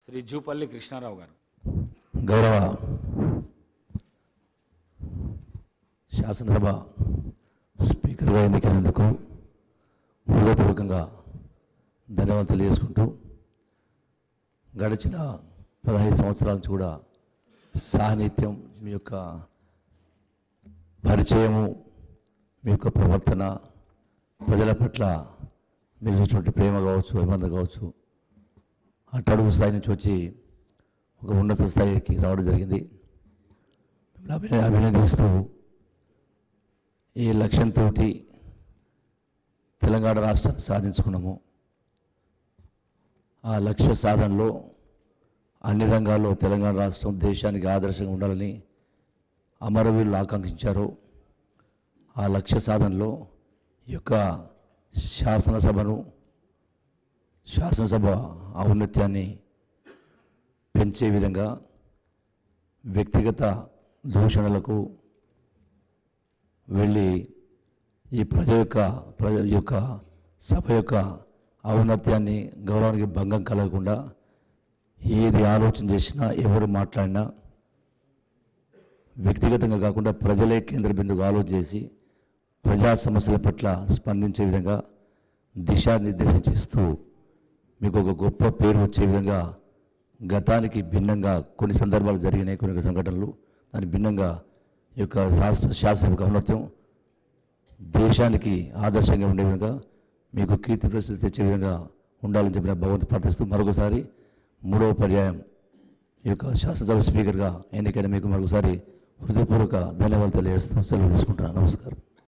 శ్రీ జూపల్లి కృష్ణారావు గారు గౌరవ శాసనసభ స్పీకర్గా ఎన్నికైనందుకు హృదయపూర్వకంగా ధన్యవాదాలు తెలియజేసుకుంటూ గడిచిన పదహైదు సంవత్సరాల నుంచి కూడా సాన్నిధ్యం మీ యొక్క పరిచయము మీ యొక్క ప్రవర్తన ప్రజల పట్ల మీరు చూసినటువంటి ప్రేమ కావచ్చు అభిమానం కావచ్చు అట్టడుగు స్థాయి నుంచి వచ్చి ఒక ఉన్నత స్థాయికి రావడం జరిగింది మిమ్మల్ని అభిన అభినందిస్తూ ఈ లక్ష్యంతో తెలంగాణ రాష్ట్రాన్ని సాధించుకున్నాము ఆ లక్ష్య సాధనలో అన్ని రంగాల్లో తెలంగాణ రాష్ట్రం దేశానికి ఆదర్శంగా ఉండాలని అమరవీరులు ఆకాంక్షించారు ఆ లక్ష్య సాధనలో ఈ యొక్క శాసనసభను శాసనసభ ఔన్నత్యాన్ని పెంచే విధంగా వ్యక్తిగత దూషణలకు వెళ్ళి ఈ ప్రజ యొక్క ప్రజ యొక్క సభ యొక్క ఔన్నత్యాన్ని గౌరవానికి భంగం కలగకుండా ఏది ఆలోచన చేసినా ఎవరు మాట్లాడినా వ్యక్తిగతంగా కాకుండా ప్రజలే కేంద్ర బిందువుగా ఆలోచన చేసి ప్రజా సమస్యల పట్ల స్పందించే విధంగా దిశానిర్దేశం చేస్తూ మీకు ఒక గొప్ప పేరు వచ్చే విధంగా గతానికి భిన్నంగా కొన్ని సందర్భాలు జరిగినాయి కొన్ని సంఘటనలు దాని భిన్నంగా ఈ యొక్క రాష్ట్ర శాసన ఔన్నత్యం దేశానికి ఆదర్శంగా ఉండే విధంగా మీకు కీర్తి ప్రసిద్ధి తెచ్చే విధంగా ఉండాలని చెప్పిన భగవంతు ప్రార్థిస్తూ మరొకసారి మూడవ పర్యాయం ఈ యొక్క శాసనసభ స్పీకర్గా ఎన్నికైన మీకు మరొకసారి హృదయపూర్వక ధన్యవాదాలు తెలియజేస్తూ సెలవు తీసుకుంటున్నాను నమస్కారం